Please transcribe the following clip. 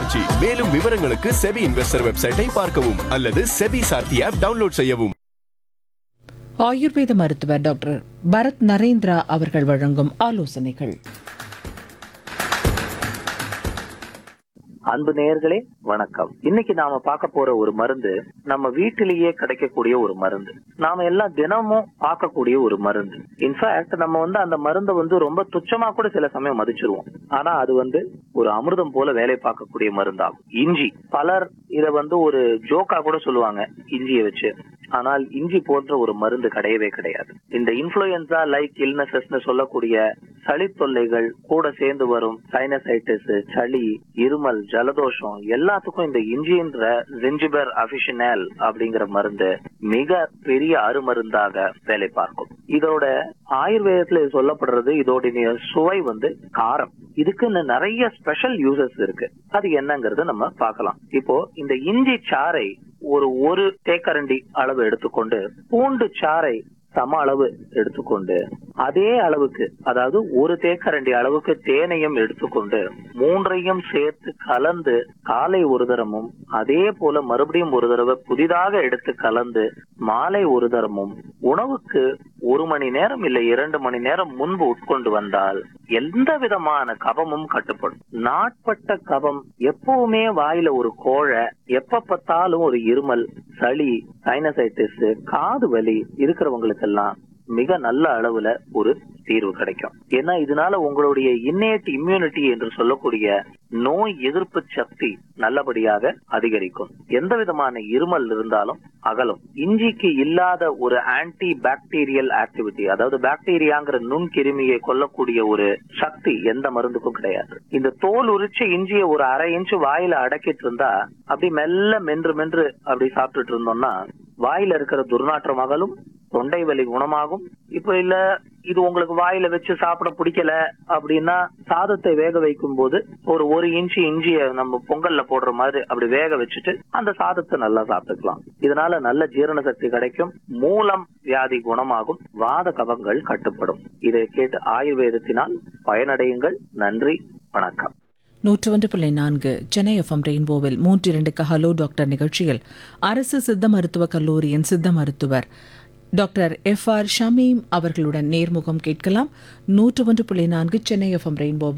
பயிற்சி மேலும் விவரங்களுக்கு செபி இன்வெஸ்டர் வெப்சைட்டை பார்க்கவும் அல்லது செபி சார்த்தி ஆப் டவுன்லோட் செய்யவும் ஆயுர்வேத மருத்துவர் டாக்டர் பரத் நரேந்திரா அவர்கள் வழங்கும் ஆலோசனைகள் அன்பு நேயர்களே வணக்கம் இன்னைக்கு நாம பார்க்க போற ஒரு மருந்து நம்ம வீட்டிலேயே கிடைக்கக்கூடிய ஒரு மருந்து நாம எல்லாம் தினமும் பார்க்கக்கூடிய ஒரு மருந்து இன்ஃபேக்ட் நம்ம வந்து அந்த மருந்தை வந்து ரொம்ப துச்சமா கூட சில சமயம் மதிச்சிருவோம் ஆனா அது வந்து ஒரு அமிர்தம் போல வேலை பார்க்கக்கூடிய மருந்தாகும் இஞ்சி பலர் இத வந்து ஒரு ஜோக்கா கூட சொல்லுவாங்க இஞ்சியை வச்சு ஆனால் இஞ்சி போன்ற ஒரு மருந்து கிடையவே கிடையாது இந்த இன்ஃபுளுயன்சா லைக் இல்னசஸ்னு சொல்லக்கூடிய சளி தொல்லைகள் கூட சேர்ந்து வரும் சைனசைட்டிஸ் சளி இருமல் ஜலதோஷம் எல்லாத்துக்கும் இந்த இஞ்சின்ற ஜிஞ்சிபர் அபிஷனல் அப்படிங்கிற மருந்து மிக பெரிய அருமருந்தாக வேலை பார்க்கும் இதோட ஆயுர்வேதத்துல இது சொல்லப்படுறது இதோடைய சுவை வந்து காரம் இதுக்குன்னு நிறைய ஸ்பெஷல் யூசஸ் இருக்கு அது என்னங்கறத நம்ம பார்க்கலாம் இப்போ இந்த இஞ்சி சாறை ஒரு ஒரு தேக்கரண்டி அளவு எடுத்துக்கொண்டு பூண்டு சாறை சம அளவு எடுத்துக்கொண்டு அதே அளவுக்கு அதாவது ஒரு தேக்கரண்டி அளவுக்கு தேனையும் எடுத்துக்கொண்டு மூன்றையும் சேர்த்து கலந்து காலை ஒரு தரமும் அதே போல மறுபடியும் ஒரு தடவை புதிதாக எடுத்து கலந்து மாலை ஒரு தரமும் உணவுக்கு ஒரு மணி நேரம் இல்லை இரண்டு மணி நேரம் முன்பு உட்கொண்டு வந்தால் எந்த விதமான கபமும் கட்டுப்படும் நாட்பட்ட கபம் எப்பவுமே வாயில ஒரு கோழை எப்ப பார்த்தாலும் ஒரு இருமல் சளி சைனசைட்டிஸ் காது வலி இருக்கிறவங்களுக்கெல்லாம் மிக நல்ல அளவுல ஒரு தீர்வு கிடைக்கும் ஏன்னா இதனால உங்களுடைய இன்னேட் இம்யூனிட்டி என்று சொல்லக்கூடிய நோய் எதிர்ப்பு சக்தி நல்லபடியாக அதிகரிக்கும் எந்த விதமான இருமல் இருந்தாலும் அகலும் இஞ்சிக்கு இல்லாத ஒரு ஆன்டி பாக்டீரியல் ஆக்டிவிட்டி அதாவது பாக்டீரியாங்கிற நுண்கிருமியை கொல்லக்கூடிய ஒரு சக்தி எந்த மருந்துக்கும் கிடையாது இந்த தோல் உரிச்ச இஞ்சியை ஒரு அரை இன்ச்சு வாயில அடக்கிட்டு இருந்தா அப்படி மெல்ல மென்று மென்று அப்படி சாப்பிட்டுட்டு இருந்தோம்னா வாயில இருக்கிற துர்நாற்றம் அகலும் தொண்டை வலி குணமாகும் இப்ப இல்ல இது உங்களுக்கு வாயில வச்சு சாப்பிட பிடிக்கல அப்படின்னா சாதத்தை வேக வைக்கும் போது ஒரு ஒரு இன்ச்சு இஞ்சிய நம்ம பொங்கல்ல போடுற மாதிரி அப்படி வேக வச்சுட்டு அந்த சாதத்தை நல்லா சாப்பிட்டுக்கலாம் இதனால நல்ல ஜீரண சக்தி கிடைக்கும் மூலம் வியாதி குணமாகும் வாத கபங்கள் கட்டுப்படும் இதை கேட்டு ஆயுர்வேதத்தினால் பயனடையுங்கள் நன்றி வணக்கம் நூற்று ஒன்று புள்ளி நான்கு சென்னை எஃப்எம் ரெயின்போவில் மூன்று இரண்டுக்கு ஹலோ டாக்டர் நிகழ்ச்சியில் அரசு சித்த மருத்துவக் கல்லூரியின் சித்த மருத்துவர் டாக்டர் எஃப் ஆர் ஷமீம் அவர்களுடன் நேர்முகம் கேட்கலாம் நூற்று ஒன்று புள்ளி நான்கு சென்னை எஃப்எம் ரெயின்போ